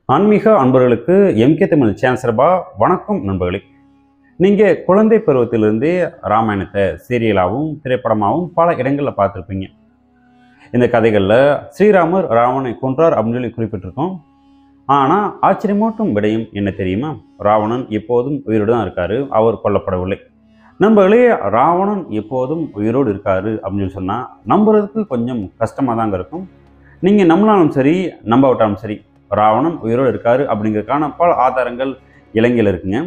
ஆன்மீக அன்பர்களுக்கு MK Tamil channel சார்பா வணக்கம் நண்பர்களே நீங்கள் குழந்தை பருவத்திலிருந்தே ராமாயணத்தை சீரியலாகவும் திரைப்படமாகவும் பல இடங்களில் பார்த்துருப்பீங்க இந்த கதைகளில் ஸ்ரீராமர் ராவணனை கொன்றார் அப்படின்னு சொல்லி குறிப்பிட்டிருக்கோம் ஆனால் ஆச்சரியமூட்டும் விடயம் என்ன தெரியுமா ராவணன் எப்போதும் உயிரோடு தான் இருக்காரு அவர் கொல்லப்படவில்லை நண்பர்களே ராவணன் எப்போதும் உயிரோடு இருக்காரு அப்படின்னு சொல்லி சொன்னால் நம்புறதுக்கு கொஞ்சம் கஷ்டமாக தாங்க இருக்கும் நீங்கள் நம்பினாலும் சரி நம்பாவிட்டாலும் சரி ராவணன் உயிரோடு இருக்காரு அப்படிங்கிறதுக்கான பல ஆதாரங்கள் இலங்கையில் இருக்குங்க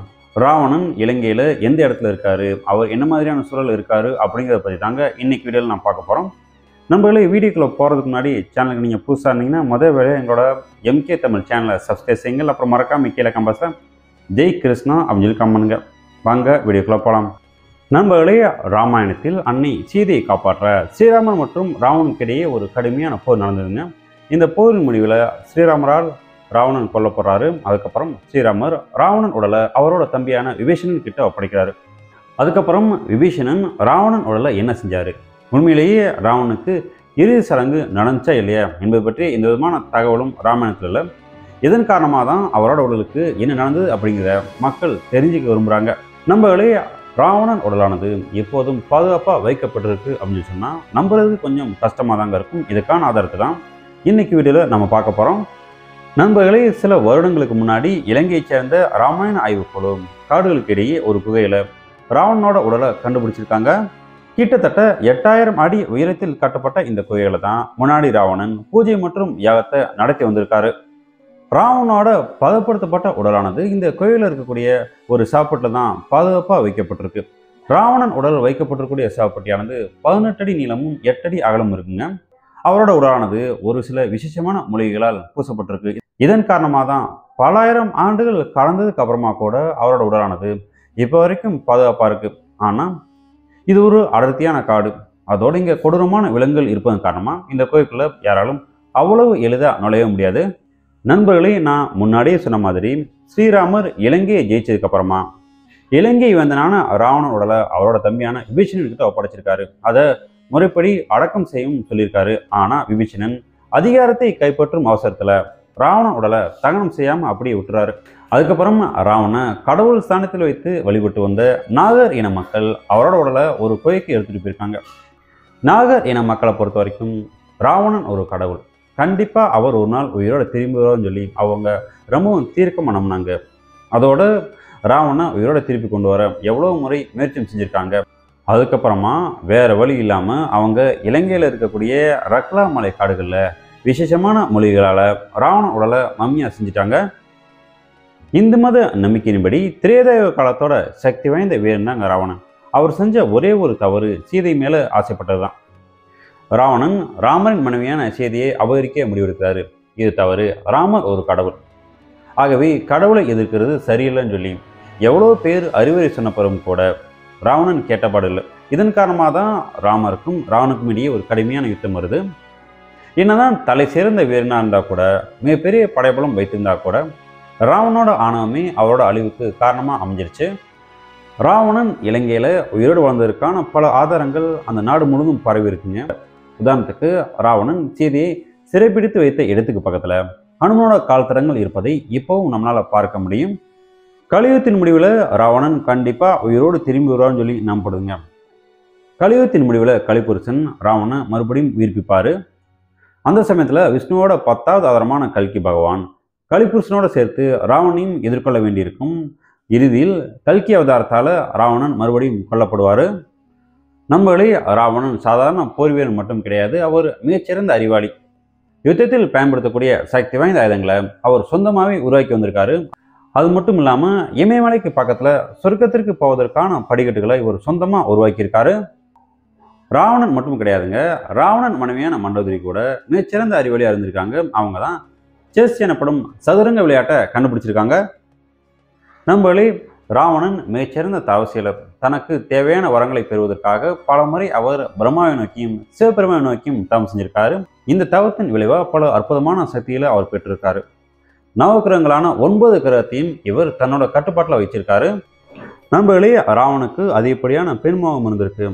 ராவணன் இலங்கையில் எந்த இடத்துல இருக்காரு அவர் என்ன மாதிரியான சூழல் இருக்காரு அப்படிங்கிறத பற்றி தாங்க இன்னைக்கு வீடியோவில் நான் பார்க்க போகிறோம் நம்மளே வீடியோக்குள்ளே போகிறதுக்கு முன்னாடி சேனலுக்கு நீங்கள் புதுசாக இருந்தீங்கன்னா முதல் வேலையை எங்களோட எம்கே தமிழ் சேனலை சப்ஸ்கிரைப் செய்யுங்கள் அப்புறம் மறக்காம கீழே கம்பாஸை ஜெய் கிருஷ்ணா அப்படின்னு சொல்லி கம்பனுங்க வாங்க வீடியோக்குள்ளே போகலாம் நண்பர்களே ராமாயணத்தில் அன்னை சீதையை காப்பாற்ற ஸ்ரீராமன் மற்றும் ராவனுக்கிடையே ஒரு கடுமையான போர் நடந்ததுங்க இந்த போரின் முடிவில் ஸ்ரீராமரால் ராவணன் கொல்லப்படுறாரு அதுக்கப்புறம் ஸ்ரீராமர் ராவணன் உடலை அவரோட தம்பியான விபீஷணன் கிட்ட ஒப்படைக்கிறாரு அதுக்கப்புறம் விபீஷணன் ராவணன் உடலை என்ன செஞ்சாரு உண்மையிலேயே ராவணனுக்கு இறுதி சடங்கு நடந்துச்சா இல்லையா என்பது பற்றி எந்த விதமான தகவலும் ராமாயணத்தில் இல்லை இதன் காரணமாக தான் அவரோட உடலுக்கு என்ன நடந்தது அப்படிங்கிறத மக்கள் தெரிஞ்சுக்க விரும்புகிறாங்க நம்மளே ராவணன் உடலானது எப்போதும் பாதுகாப்பாக வைக்கப்பட்டிருக்கு அப்படின்னு சொன்னால் நம்புறது கொஞ்சம் கஷ்டமாக தாங்க இருக்கும் இதுக்கான ஆதாரத்தை தான் இன்னைக்கு வீடியோவில் நம்ம பார்க்க போகிறோம் நண்பர்களே சில வருடங்களுக்கு முன்னாடி இலங்கையைச் சேர்ந்த ராமாயண ஆய்வுக்குழு காடுகளுக்கு இடையே ஒரு குகையில் ராவணனோட உடலை கண்டுபிடிச்சிருக்காங்க கிட்டத்தட்ட எட்டாயிரம் அடி உயரத்தில் கட்டப்பட்ட இந்த குகையில தான் முன்னாடி ராவணன் பூஜை மற்றும் யாகத்தை நடத்தி வந்திருக்காரு ராவணனோட பதப்படுத்தப்பட்ட உடலானது இந்த கோயிலில் இருக்கக்கூடிய ஒரு சாப்பாட்டில் தான் பாதுகாப்பாக வைக்கப்பட்டிருக்கு ராவணன் உடல் வைக்கப்பட்டிருக்கக்கூடிய சாப்பாட்டியானது பதினெட்டு அடி நீளமும் எட்டடி அகலம் இருக்குங்க அவரோட உடலானது ஒரு சில விசேஷமான மூலிகைகளால் பூசப்பட்டிருக்கு இதன் காரணமாக தான் பலாயிரம் ஆண்டுகள் கடந்ததுக்கு அப்புறமா கூட அவரோட உடலானது இப்போ வரைக்கும் பாதுகாப்பாக இருக்கு ஆனால் இது ஒரு அடர்த்தியான காடு அதோட இங்கே கொடூரமான விலங்குகள் இருப்பதன் காரணமாக இந்த கோயிலுக்குள்ள யாராலும் அவ்வளவு எளிதாக நுழைய முடியாது நண்பர்களே நான் முன்னாடியே சொன்ன மாதிரி ஸ்ரீராமர் இலங்கையை ஜெயிச்சதுக்கு அப்புறமா இலங்கை வந்தனான ராவணன் உடலை அவரோட தம்பியான விபீஷணன் கிட்ட ஒப்படைச்சிருக்காரு அதை முறைப்படி அடக்கம் செய்யும் சொல்லியிருக்காரு ஆனால் விபீஷணன் அதிகாரத்தை கைப்பற்றும் அவசரத்தில் ராவணன் உடலை தகனம் செய்யாமல் அப்படியே விட்டுறாரு அதுக்கப்புறம் ராவண கடவுள் ஸ்தானத்தில் வைத்து வழிபட்டு வந்த நாகர் இன மக்கள் அவரோட உடலை ஒரு கோயிலுக்கு எடுத்துகிட்டு போயிருக்காங்க நாகர் இன மக்களை பொறுத்த வரைக்கும் ராவணன் ஒரு கடவுள் கண்டிப்பாக அவர் ஒரு நாள் உயிரோட திரும்பி வருவார்னு சொல்லி அவங்க ரொம்பவும் தீர்க்கமாக நம்பினாங்க அதோட ராவணனை உயிரோட திருப்பி கொண்டு வர எவ்வளோ முறை முயற்சி செஞ்சுருக்காங்க அதுக்கப்புறமா வேற வழி இல்லாமல் அவங்க இலங்கையில் இருக்கக்கூடிய ரக்லா மலை காடுகளில் விசேஷமான மொழிகளால் ராவண உடலை மம்மியாக செஞ்சுட்டாங்க இந்து மத நம்பிக்கையின்படி திரேதேவ காலத்தோட சக்தி வாய்ந்த வீரன் தாங்க ராவணன் அவர் செஞ்ச ஒரே ஒரு தவறு சீதை மேலே ஆசைப்பட்டது தான் ராவணன் ராமரின் மனைவியான சீதையை அபகரிக்க முடிவெடுக்கிறாரு இது தவறு ராமர் ஒரு கடவுள் ஆகவே கடவுளை எதிர்க்கிறது சரியில்லைன்னு சொல்லி எவ்வளோ பேர் அறிவுரை சொன்ன பிறகும் கூட ராவணன் கேட்டபாடில்லை இதன் காரணமாக தான் ராமருக்கும் ராவனுக்கும் இடையே ஒரு கடுமையான யுத்தம் வருது என்னதான் தலை சிறந்த வீரனாக இருந்தால் கூட மிகப்பெரிய படைபலம் வைத்திருந்தா கூட ராவணோட ஆணவமே அவரோட அழிவுக்கு காரணமாக அமைஞ்சிருச்சு ராவணன் இலங்கையில் உயிரோடு வாழ்ந்ததற்கான பல ஆதாரங்கள் அந்த நாடு முழுவதும் பரவி இருக்குங்க உதாரணத்துக்கு ராவணன் சீதையை சிறைப்பிடித்து வைத்த இடத்துக்கு பக்கத்தில் ஹனுமனோட கால்தடங்கள் இருப்பதை இப்போவும் நம்மளால் பார்க்க முடியும் கலியுகத்தின் முடிவில் ராவணன் கண்டிப்பாக உயிரோடு திரும்பி வருவான்னு சொல்லி நம்பப்படுதுங்க கலியுகத்தின் முடிவில் கலிபுருஷன் ராவணனை மறுபடியும் உயிர்ப்பிப்பார் அந்த சமயத்தில் விஷ்ணுவோட பத்தாவது ஆதாரமான கல்கி பகவான் கலிபுருஷனோட சேர்த்து ராவணையும் எதிர்கொள்ள வேண்டியிருக்கும் இறுதியில் கல்கி அவதாரத்தால் ராவணன் மறுபடியும் கொல்லப்படுவார் நம்மளே ராவணன் சாதாரண போர் வீரன் மட்டும் கிடையாது அவர் மிகச்சிறந்த அறிவாளி யுத்தத்தில் பயன்படுத்தக்கூடிய சக்தி வாய்ந்த ஆயுதங்களை அவர் சொந்தமாகவே உருவாக்கி வந்திருக்காரு அது மட்டும் இல்லாமல் இமயமலைக்கு பக்கத்தில் சொர்க்கத்திற்கு போவதற்கான படிக்கட்டுகளை இவர் சொந்தமாக உருவாக்கியிருக்காரு ராவணன் மட்டும் கிடையாதுங்க ராவணன் மனைவியான மண்டோதரி கூட மிகச்சிறந்த அறிவாளியாக இருந்திருக்காங்க அவங்க தான் செஸ் எனப்படும் சதுரங்க விளையாட்டை கண்டுபிடிச்சிருக்காங்க நம்மளே ராவணன் மிகச்சிறந்த தவசியலர் தனக்கு தேவையான வரங்களை பெறுவதற்காக பல முறை அவர் பிரம்மாவை நோக்கியும் சிவபெருமாவை நோக்கியும் தவம் செஞ்சிருக்காரு இந்த தவத்தின் விளைவாக பல அற்புதமான சக்திகளை அவர் பெற்றிருக்காரு நவகிரகங்களான ஒன்பது கிரகத்தையும் இவர் தன்னோட கட்டுப்பாட்டில் வச்சிருக்காரு நண்பர்களே ராவனுக்கு அதிகப்படியான பெண்மோகம் இருந்திருக்கு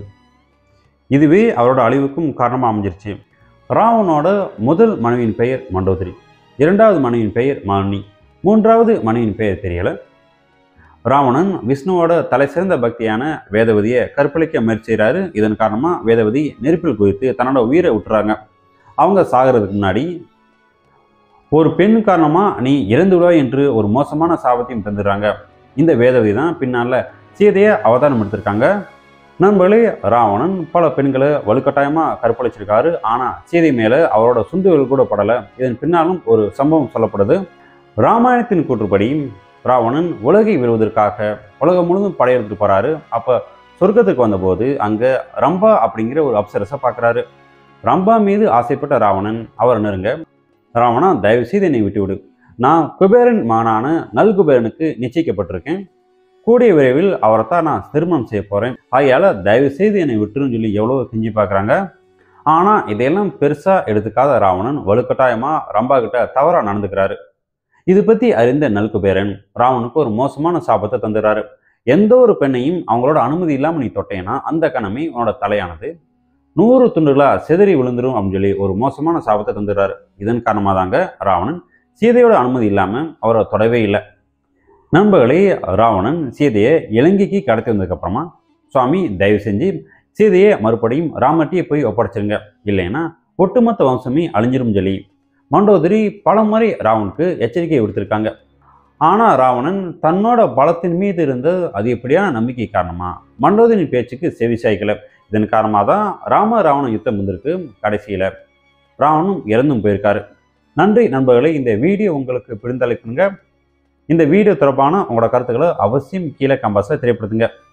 இதுவே அவரோட அழிவுக்கும் காரணமாக அமைஞ்சிருச்சு ராவனோட முதல் மனைவியின் பெயர் மண்டோதரி இரண்டாவது மனைவியின் பெயர் மாலினி மூன்றாவது மனைவியின் பெயர் தெரியல ராவணன் விஷ்ணுவோட தலை சிறந்த பக்தியான வேதவதியை கற்பழிக்க முயற்சி செய்கிறாரு இதன் காரணமாக வேதவதி நெருப்பில் குதித்து தன்னோட உயிரை விட்டுறாங்க அவங்க சாகிறதுக்கு முன்னாடி ஒரு பெண் காரணமாக நீ இறந்து விடுவாய் என்று ஒரு மோசமான சாபத்தையும் தந்துடுறாங்க இந்த வேதவதி தான் பின்னால் சீதையை அவதாரம் எடுத்திருக்காங்க நண்பர்களே ராவணன் பல பெண்களை வலுக்கட்டாயமாக கற்பழிச்சிருக்காரு ஆனால் சீதை மேலே அவரோட சுண்டுகள் கூட படலை இதன் பின்னாலும் ஒரு சம்பவம் சொல்லப்படுது ராமாயணத்தின் கூற்றுப்படி ராவணன் உலகை வெல்வதற்காக உலகம் முழுவதும் படையெடுத்துட்டு போறாரு அப்போ சொர்க்கத்துக்கு வந்தபோது அங்கே ரம்பா அப்படிங்கிற ஒரு அப்சரஸை பார்க்குறாரு ரம்பா மீது ஆசைப்பட்ட ராவணன் அவர் நெருங்க ராவணா தயவு செய்து என்னை விட்டுவிடு நான் குபேரன் மகனான நல் குபேரனுக்கு நிச்சயிக்கப்பட்டிருக்கேன் கூடிய விரைவில் அவரைத்தான் நான் திருமணம் செய்ய போகிறேன் ஆகையால் தயவு செய்து என்னை விட்டுருன்னு சொல்லி எவ்வளோ செஞ்சு பார்க்குறாங்க ஆனால் இதையெல்லாம் பெருசாக எடுத்துக்காத ராவணன் வலுக்கட்டாயமாக ரம்பா கிட்ட தவறாக நடந்துக்கிறாரு இது பற்றி அறிந்த நல்குபேரன் ராவனுக்கு ஒரு மோசமான சாபத்தை தந்துடுறாரு எந்த ஒரு பெண்ணையும் அவங்களோட அனுமதி இல்லாமல் நீ தொட்டேன்னா அந்த கணமே உன்னோட தலையானது நூறு துண்டுகளாக சிதறி விழுந்துரும் அப்படின்னு சொல்லி ஒரு மோசமான சாபத்தை தந்துடுறாரு இதன் காரணமாக தாங்க ராவணன் சீதையோட அனுமதி இல்லாமல் அவரை தொடவே இல்லை நண்பர்களே ராவணன் சீதையை இலங்கைக்கு கடத்தி வந்ததுக்கப்புறமா சுவாமி தயவு செஞ்சு சீதையை மறுபடியும் ராமட்டியை போய் ஒப்படைச்சிருங்க இல்லைன்னா ஒட்டுமொத்த வம்சமே அழிஞ்சிரும் சொல்லி மண்டோதரி பல முறை ராவனுக்கு எச்சரிக்கை விடுத்திருக்காங்க ஆனால் ராவணன் தன்னோட பலத்தின் மீது இருந்த அதிகப்படியான நம்பிக்கை காரணமாக மண்டோதரின் பேச்சுக்கு செவி சாய்க்கல இதன் காரணமாக தான் ராம ராவண யுத்தம் வந்திருக்கு கடைசியில் ராவணும் இறந்தும் போயிருக்காரு நன்றி நண்பர்களே இந்த வீடியோ உங்களுக்கு பிடிந்தளிப்புங்க இந்த வீடியோ தொடர்பான உங்களோட கருத்துக்களை அவசியம் கீழே கம்பாஸில் தெரியப்படுத்துங்க